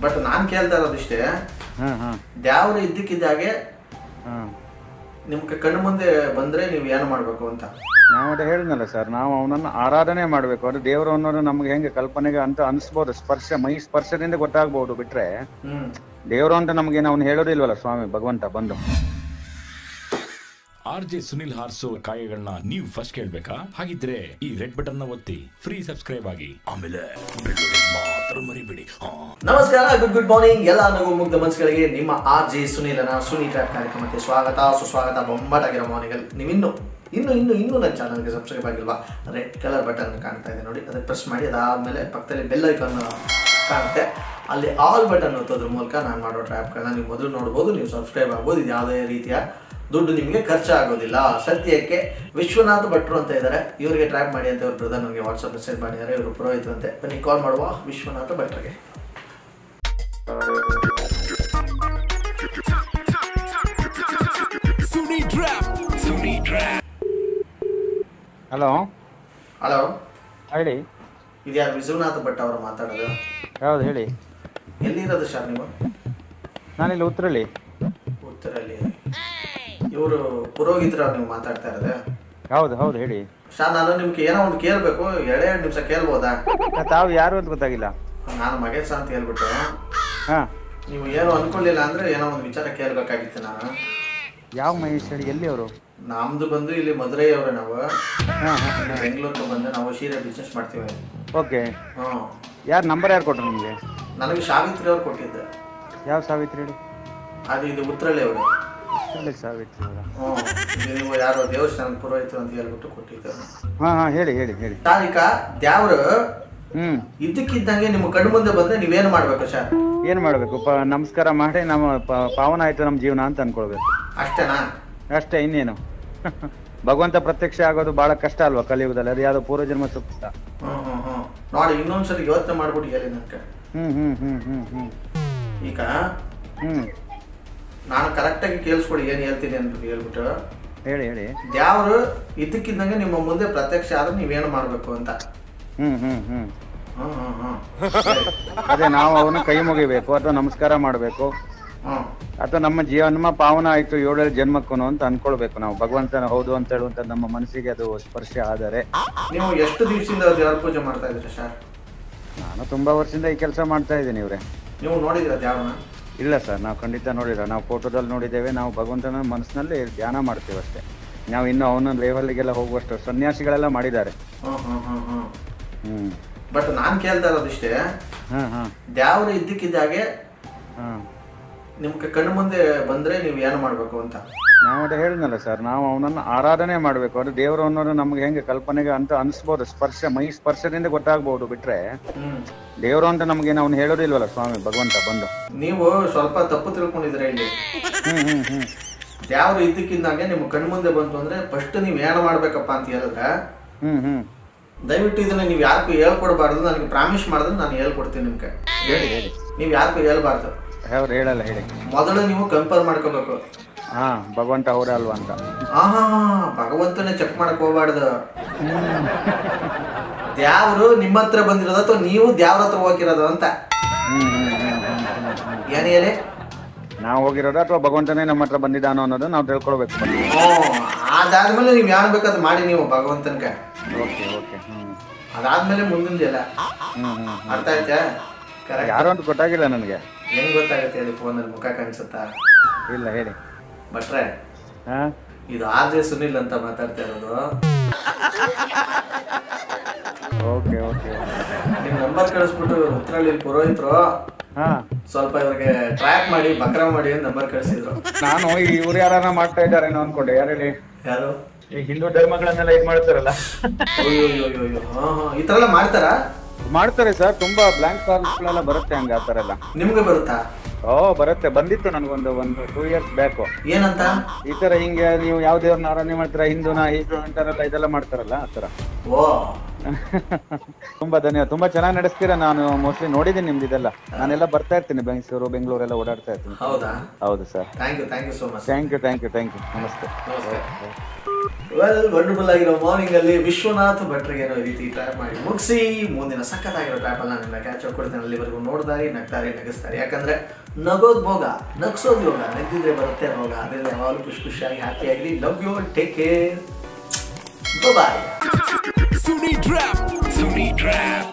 But ನಾನ್ ಕೇಳ್ತಾ ಇರೋದಿಷ್ಟೇ ಹಾಂ ಹಾಂ ದ್ಯಾವ್ರು ಇದ್ದಕ್ಕಿದ್ದಾಗೆ ಹಾಂ ನಿಮ್ಗೆ ಕಣ್ಣು ಮುಂದೆ ಬಂದ್ರೆ ನೀವು ಏನು ಮಾಡ್ಬೇಕು ಅಂತ ನಾವು ಅದೇ ಹೇಳಿದ್ನಲ್ಲ ಸರ್ ನಾವು ಅವನನ್ನು ಆರಾಧನೆ ಮಾಡಬೇಕು ಅದು ದೇವರು ಅನ್ನೋದು ನಮ್ಗೆ ಹೆಂಗೆ ಕಲ್ಪನೆಗೆ ಅಂತ ಅನಿಸ್ಬೋದು ಸ್ಪರ್ಶ ಮೈ ಸ್ಪರ್ಶದಿಂದ ಗೊತ್ತಾಗ್ಬೋದು ಬಿಟ್ರೆ ಹ್ಮ್ ದೇವರು ಅಂತ ನಮ್ಗೆ ಅವ್ನು ಹೇಳೋದಿಲ್ವಲ್ಲ ಸ್ವಾಮಿ ಭಗವಂತ ಬಂದು ಆರ್ ಜೆ ಸುನಿಲ್ ಹಾರ್ಸೋ ಕಾಯಗಳನ್ನ ನೀವು ಫಸ್ಟ್ ಕೇಳ್ಬೇಕಾ ಹಾಗಿದ್ರೆ ಈ ರೆಡ್ ಬಟನ್ ನ ಒತ್ತಿ ಫ್ರೀ ಸಬ್ಸ್ಕ್ರೈಬ್ ಆಗಿ ಆಮೇಲೆ ಬೆಳ್ಳುಳ್ಳಿ ಮಾತ್ರ ಮರಿಬೇಡಿ ಹಾ ನಮಸ್ಕಾರ ಗುಡ್ ಗುಡ್ ಮಾರ್ನಿಂಗ್ ಎಲ್ಲ ನಗು ಮುಗ್ಧ ಮನಸ್ಸುಗಳಿಗೆ ನಿಮ್ಮ ಆರ್ ಜೆ ಸುನೀಲನ ಸುನೀತ ಕಾರ್ಯಕ್ರಮಕ್ಕೆ ಸ್ವಾಗತ ಸುಸ್ವಾಗತ ಬೊಂಬಾಟಾಗಿರೋ ಮಾರ್ನಿಂಗಲ್ಲಿ ನೀವಿನ್ನು ಇನ್ನು ಇನ್ನು ಇನ್ನೂ ನನ್ನ ಚಾನಲ್ಗೆ ಸಬ್ಸ್ಕ್ರೈಬ್ ಆಗಿಲ್ವಾ ರೆಡ್ ಕಲರ್ ಬಟನ್ ಕಾಣ್ತಾ ಇದೆ ನೋಡಿ ಅದಕ್ಕೆ ಪ್ರೆಸ್ ಮಾಡಿ ಅದಾದಮೇಲೆ ಪಕ್ಕದಲ್ಲಿ ಬೆಲ್ ಐಕಾನ್ ಕಾಣುತ್ತೆ ಅಲ್ಲಿ ಆಲ್ ಬಟನ್ ಒತ್ತೋದ್ರ ಮೂಲಕ ನಾನು ಮಾಡೋ ಟ್ರ್ಯಾಪ್ಗಳನ್ನ ನೀವು ಮೊದಲು ನೋಡ್ಬೋದು ನೀವು ಸಬ್ಸ್ಕ್ರೈಬ್ ಆಗ್ಬೋದು ಇದು ಯಾವುದೇ ರೀತಿಯ ದುಡ್ಡು ನಿಮಗೆ ಖರ್ಚಾಗೋದಿಲ್ಲ ಸದ್ಯಕ್ಕೆ ವಿಶ್ವನಾಥ್ ಭಟ್ರು ಅಂತ ಇದ್ದಾರೆ ಇವರಿಗೆ ಟ್ರ್ಯಾಪ್ ಮಾಡಿ ಅಂತ ಇವ್ರ ಬ್ರದರ್ ನನಗೆ ವಾಟ್ಸಪ್ ಮೆಸೇಜ್ ಮಾಡಿದ್ದಾರೆ ಇವರು ಪುರೋಹಿತರು ಅಂತೆ ಬನ್ನಿ ಕಾಲ್ ಮಾಡುವ ವಿಶ್ವನಾಥ ಭಟ್ರಿಗೆ ಹಲೋ ಹಲೋ ಹೇಳಿ ಇದ್ಯಾರು ವಿಶ್ವನಾಥ ಭಟ್ ಅವರು ಮಾತಾಡೋದು ಯಾವ್ದು ಹೇಳಿ ಎಲ್ಲಿರೋದು ಸರ್ ನೀವು ನಾನಿಲ್ಲಿ ಉತ್ತರಳ್ಳಿ ಉತ್ತರಲ್ಲಿ ಇವರು ಪುರೋಹಿತರ ನೀವು ಮಾತಾಡ್ತಾ ಇರೋದು ಹೌದು ಹೌದು ಹೇಳಿ ಸರ್ ನಾನು ನಿಮ್ಗೆ ಏನೋ ಒಂದು ಕೇಳಬೇಕು ಎರಡೇ ಎರಡು ನಿಮಿಷ ಕೇಳ್ಬೋದಾ ತಾವು ಯಾರು ಅಂತ ಗೊತ್ತಾಗಿಲ್ಲ ನಾನು ಮಗೇಶ್ ಅಂತ ಹೇಳ್ಬಿಟ್ಟು ಹಾಂ ನೀವು ಏನು ಅನ್ಕೊಳ್ಳಿಲ್ಲ ಅಂದ್ರೆ ಏನೋ ಒಂದು ವಿಚಾರ ಕೇಳಬೇಕಾಗಿತ್ತು ನಾನು ಯಾವ ಮಹೇಶ್ ಹೇಳಿ ಎಲ್ಲಿ ಅವರು ನಮ್ದು ಬಂದು ಇಲ್ಲಿ ಮದುರೈ ಅವರು ನಾವು ಹಾಂ ಹಾಂ ಬೆಂಗಳೂರಿಗೆ ಬಂದು ನಾವು ಸೀರೆ ಬಿಸ್ನೆಸ್ ಮಾಡ್ತೀವಿ ಓಕೆ ಹ್ಞೂ ಯಾರು ನಂಬರ್ ಯಾರು ಕೊಟ್ರು ನಿಮಗೆ ನನಗೆ ಸಾವಿತ್ರಿ ಅವ್ರು ಕೊಟ್ಟಿದ್ದೆ ಯಾವ ಸಾವಿತ್ರಿ ಹೇಳಿ ಅದು ಇದು ಉತ್ತರಳ್ಳಿ ಅವರು ಎಲ್ಲಿ ಸಾವಿತ್ರಿ ಅವರ ಹ್ಞೂ ಇದು ನೀವು ಯಾರೋ ದೇವಸ್ಥಾನದ ಪುರೋಹಿತರು ಅಂತ ಹೇಳ್ಬಿಟ್ಟು ಕೊಟ್ಟಿದ್ದು ಹಾಂ ಹಾಂ ಹೇಳಿ ಹೇಳಿ ಹೇಳಿ ತಾರೀಕ ದ್ಯಾವ್ರು ಹ್ಞೂ ಇದ್ದಕ್ಕಿದ್ದಂಗೆ ನಿಮ್ಮ ಕಣ್ಣು ಮುಂದೆ ಬಂದ್ರೆ ನೀವೇನು ಮಾಡ್ಬೇಕು ಸರ್ ಏನು ಮಾಡಬೇಕು ಪ ನಮಸ್ಕಾರ ಮಾಡಿ ನಮ್ಮ ಪ- ಪಾವನ ಆಯಿತು ನಮ್ಮ ಜೀವನ ಅಂತ ಅನ್ಕೊಳ್ಬೇಕು ಅಷ್ಟೇನಾ ಅಷ್ಟೇ ಇನ್ನೇನು ಭಗವಂತ ಪ್ರತ್ಯಕ್ಷ ಆಗೋದು ಬಹಳ ಕಷ್ಟ ಅಲ್ವಾ ಕಲಿಯುಗದಲ್ಲಿ ಅದು ಯಾವುದೋ ಪೂರ್ವಜನ್ಮ ಸುತ್ತ ಹ್ಮ್ ಹ್ಮ್ ಹ್ಮ್ ನೋಡಿ ಇನ್ನೊಂದ್ಸರಿ ಯೋಚನೆ ಮಾಡ್ಬಿಟ್ಟು ಹೇಳಿ ನನಗೆ ಹ್ಮ್ ಹ್ಮ್ ಹ್ಮ್ ಹ್ಮ್ ಹ್ಮ್ ಈಗ ಹ್ಮ್ ನಾನು ಕರೆಕ್ಟಾಗಿ ಕೇಳಿಸ್ಕೊಡಿ ಏನು ಹೇಳ್ತೀನಿ ಅಂತ ಹೇಳ್ಬಿಟ್ಟು ಹೇಳಿ ಹೇಳಿ ದ್ಯಾವ್ರು ಇದ್ದಕ್ಕಿದ್ದಂಗೆ ನಿಮ್ಮ ಮುಂದೆ ಪ್ರತ್ಯಕ್ಷ ಆದ್ರೆ ನೀವೇನು ಮಾಡ್ಬೇಕು ಅಂತ ಹ್ಮ್ ಹ್ಮ್ ಹ್ಮ್ ಹ್ಮ್ ಹ್ಮ್ ಹ್ಮ್ ಅದೇ ನಾವು ಅವನು ಕೈ ಮುಗಿಬೇಕು ಅಥವಾ ನಮಸ್ಕಾರ ಮಾಡಬೇಕು ಹ್ಮ್ ಅಥವಾ ನಮ್ಮ ಜೀವನ ಪಾವನ ಆಯ್ತು ಏಳೇಳು ಜನ್ಮಕ್ಕೂ ಅಂತ ಅನ್ಕೊಳ್ಬೇಕು ನಾವು ಭಗವಂತನ ಹೌದು ಅಂತ ಹೇಳುವಂತ ನಮ್ಮ ಮನಸ್ಸಿಗೆ ಅದು ಸ್ಪರ್ಶ ಆದರೆ ನೀವು ಎಷ್ಟು ದಿವಸದಿಂದ ದೇವ್ರ ಪೂಜೆ ಮಾಡ್ತಾ ಇದ್ರಿ ಸರ್ ನಾನು ತುಂಬಾ ವರ್ಷದಿಂದ ಈ ಕೆಲಸ ಮಾಡ್ತಾ ಇದ್ದೀನಿ ಇವ್ರೆ ನೀವು ನೋಡಿದ್ರ ದ್ಯಾವ್ರನ್ನ ಇಲ್ಲ ಸರ್ ನಾವು ಖಂಡಿತ ನೋಡಿಲ್ಲ ನಾವು ಫೋಟೋದಲ್ಲಿ ನೋಡಿದ್ದೇವೆ ನಾವು ಭಗವಂತನ ಮನಸ್ಸಿನಲ್ಲಿ ಧ್ಯಾನ ಮಾಡ್ತೇವೆ ಅಷ್ಟೇ ನಾವು ಇನ್ನು ಅವನ ಲೆವೆಲ್ಗೆಲ್ಲ ಹೋಗುವಷ್ಟು ಸನ್ಯಾಸಿಗಳೆಲ್ಲ ಮಾಡಿದ್ದಾರೆ ಹ್ಮ್ ಹ್ಮ್ ಹ್ಮ್ ಹ್ಮ್ ಹ್ಮ್ ಬಟ್ ನಾನು ಕೇಳ್ತಾ ಇರೋದಿಷ್ಟೇ ಹಾ ಹಾ ದ್ಯಾವ್ರು ಇದ್ದಕ್ಕಿದ್ದಾಗೆ ಹಾ ನಿಮ್ಗೆ ಕಣ್ಣು ಮುಂದೆ ಬಂದ್ರೆ ನೀವು ಏನು ಮಾಡ್ಬೇಕು ಅಂತ ನಾವು ಅದೇ ಹೇಳಿದ್ನಲ್ಲ ಸರ್ ನಾವು ಅವನನ್ನು ಆರಾಧನೆ ಮಾಡಬೇಕು ಅದು ದೇವರು ಅನ್ನೋದು ನಮ್ಗೆ ಹೆಂಗೆ ಕಲ್ಪನೆಗೆ ಅಂತ ಅನಿಸ್ಬೋದು ಸ್ಪರ್ಶ ಮೈ ಸ್ಪರ್ಶದಿಂದ ಗೊತ್ತಾಗ್ಬೋದು ಬಿಟ್ರೆ ಹ್ಮ್ ದೇವರು ಅಂತ ನಮ್ಗೆ ಅವ್ನು ಹೇಳೋದಿಲ್ವಲ್ಲ ಸ್ವಾಮಿ ಭಗವಂತ ಬಂದು ನೀವು ಸ್ವಲ್ಪ ತಪ್ಪು ತಿಳ್ಕೊಂಡಿದ್ರೆ ಇಲ್ಲಿ ಹ್ಮ್ ಹ್ಮ್ ಹ್ಮ್ ದ್ಯಾವ್ರು ಇದ್ದಕ್ಕಿದ್ದಂಗೆ ನಿಮ್ಮ ಕಣ್ಣು ಮುಂದೆ ಬಂತು ಅಂದ್ರೆ ಫಸ್ಟ್ ನೀವು ಏನು ಮಾಡ್ಬೇಕಪ್ಪ ಅಂತ ಹೇಳಿದ್ರೆ ಹ್ಮ್ ಹ್ಮ್ ದಯವಿಟ್ಟು ಇದನ್ನ ನೀವು ಯಾರಿಗೂ ಹೇಳ್ಕೊಡ್ಬಾರ್ದು ನನಗೆ ಪ್ರಾಮಿಸ್ ಮಾಡಿದ್ರೆ ನಾನು ಹೇಳ್ಕೊಡ್ತೀನಿ ನಿಮ್ಗೆ ಹೇಳಿ ಹೇಳಿ ನೀವು ಯಾರಿಗೂ ಹೇಳ್ಬಾರ್ದು ಅವ್ರು ಹೇಳಲ್ಲ ಹೇಳಿ ಮೊದಲು ನೀವು ಕನ್ಫರ್ಮ್ ಮಾಡ್ಕೋಬೇಕು ಹಾ ಭಗವಂತ ಅವರ ಅಲ್ವಾ ಅಂತ ಹಾ ಹಾ ಭಗವಂತನೇ ಚೆಕ್ ಮಾಡಕ್ ಹೋಗ್ಬಾರ್ದು ದ್ಯಾವ್ರು ನಿಮ್ಮ ಹತ್ರ ಬಂದಿರೋದು ಅಥವಾ ನೀವು ದ್ಯಾವ್ರ ಹತ್ರ ಹೋಗಿರೋದು ಅಂತ ಹ್ಮ್ ಹ್ಮ್ ಹ್ಮ್ ಹ್ಮ್ ಹ್ಮ್ ಹ್ಮ್ ಏನ್ ಹೇಳಿ ನಾವು ಹೋಗಿರೋದು ಅಥವಾ ಭಗವಂತನೇ ನಮ್ಮ ಹತ್ರ ಬಂದಿದ್ದಾನೋ ಅನ್ನೋದು ನಾವು ತಿಳ್ಕೊಳ್ಬೇಕು ಹ್ಞೂ ಅದಾದ್ಮೇಲೆ ನೀವು ಯಾರು ಬೇಕಾದ್ರೆ ಮಾಡಿ ನೀವು ಭಗವಂತನ್ಗೆ ಓಕೆ ಓಕೆ ಹ್ಮ್ ಅದಾದ್ಮೇಲೆ ಮುಂದಿಂದೆಲ್ಲ ಹ್ಮ್ ಹ್ಮ್ ಹ್ಮ್. ಅರ್ಥ ಆಯ್ತಾ ಕರೆಕ್ಟ್ ಯಾರು ಅಂತ ಗೊತ್ತಾಗಿಲ್ಲ ನನಗೆ ಹೆಂಗ್ ಗೊತ್ತಾಗುತ್ತೆ ಹೇಳಿ ಫೋನಲ್ಲಿ ಮುಖ ಕಾಣಿಸುತ್ತಾ ಇಲ್ಲ ಹೇಳಿ ಭಟ್ರೆ ಹಾ ಇದು ಆರ್ ಜೆ ಸುನಿಲ್ ಅಂತ ಮಾತಾಡ್ತಾ ಇರೋದು ಓಕೆ ಓಕೆ ನಿಮ್ ನಂಬರ್ ಕಳಿಸ್ಬಿಟ್ಟು ಉತ್ತರಳ್ಳಿ ಪುರೋಹಿತರು ಹಾ ಸ್ವಲ್ಪ ಇವ್ರಿಗೆ ಟ್ರ್ಯಾಕ್ ಮಾಡಿ ಬಕ್ರ ಮಾಡಿ ಅಂತ ನಂಬರ್ ಕಳಿಸಿದ್ರು ನಾನು ಈ ಇವ್ರು ಯಾರನ್ನ ಮಾಡ್ತಾ ಇದ್ದಾರೇನೋ ಅನ್ಕೊಂಡೆ ಯಾರು ಹೇಳಿ ಯಾರು ಈ ಹಿಂದೂ ಧರ್ಮಗಳನ್ನೆಲ್ಲ ಇದು ಮಾಡ್ತಾರಲ್ಲ ಅಯ್ಯೋ ಅಯ್ಯೋ ಅಯ್ಯೋ ಅಯ್ಯೋ ಹಾ ಹಾ ಈ ತರ ಎಲ್ಲ ಮಾಡ್ತಾರಾ ಮಾಡ್ತಾರೆ ಸರ್ ತುಂಬಾ ಬ್ಲಾಂಕ್ ಕಾರ್ಡ್ಸ್ಗಳೆಲ್ಲ ಬರುತ್ತೆ ಹಂಗ ಆ ಥರ ಎಲ್ಲ ನಿಮ್ಗೆ ಬರುತ್ತಾ ಓ ಬರುತ್ತೆ ಬಂದಿತ್ತು ನನಗೊಂದು ಒಂದು ಟೂ ಇಯರ್ಸ್ ಬ್ಯಾಕು ಏನಂತ ಈ ತರ ಹಿಂಗೆ ನೀವು ಯಾವ ದೇವ್ರನ್ನ ಆರಾಧನೆ ಮಾಡ್ತೀರಾ ಹಿಂದೂನ ಹಿಂದೂ ಅಂತಾರಲ್ಲ ಇದೆಲ್ಲ ಮಾಡ್ತಾರಲ್ಲ ಆ ಥರ ಓ ತುಂಬಾ ಧನ್ಯವಾದ ತುಂಬಾ ಚೆನ್ನಾಗಿ ನಡೆಸ್ತೀರಾ ನಾನು ಮೋಸ್ಟ್ಲಿ ನೋಡಿದ್ದೀನಿ ನಿಮ್ದು ಇದೆಲ್ಲ ನಾನೆಲ್ಲ ಬರ್ತಾ ಇರ್ತೀನಿ ಬೆಂಗಳೂರು ಬೆಂಗಳೂರೆಲ್ಲ ಓಡಾಡ್ತಾ ಇರ್ತೀನಿ ಹೌದಾ ಹೌದು sir thank you thank you so much thank you thank you thank you ನಮಸ್ತೆ ನಮಸ್ತೆ ವೆಲ್ ವಂಡರ್ಫುಲ್ ಆಗಿರೋ ಮಾರ್ನಿಂಗ್ ಅಲ್ಲಿ ವಿಶ್ವನಾಥ್ ಭಟ್ರಿಗೆ ಏನೋ ಈ ರೀತಿ ಟ್ರ್ಯಾಪ್ ಮಾಡಿ ಮುಗಿಸಿ ಮುಂದಿನ ಸಖತ್ತಾಗಿರೋ ಟ್ರ್ಯಾಪ್ ಅಲ್ಲ ನಿನ್ನ ಕ್ಯಾಚ್ ಕೊಡ್ತೇನೆ ಅಲ್ಲಿವರೆಗೂ ನೋಡ್ತಾರೆ ನಗ್ತಾರೆ ನಗಿಸ್ತಾರೆ ಯಾಕಂದ್ರೆ ನಗೋದ್ ಭೋಗ ನಗ್ಸೋದ್ ಯೋಗ ನಗ್ದಿದ್ರೆ ಬರುತ್ತೆ ರೋಗ ಅದರಿಂದ ಯಾವಾಗಲೂ ಖುಷಿ ಖುಷಿಯಾಗಿ ಹ್ಯಾಪಿ ಆಗಿರಿ love you take care bye Sunni Trap. Sunni Trap.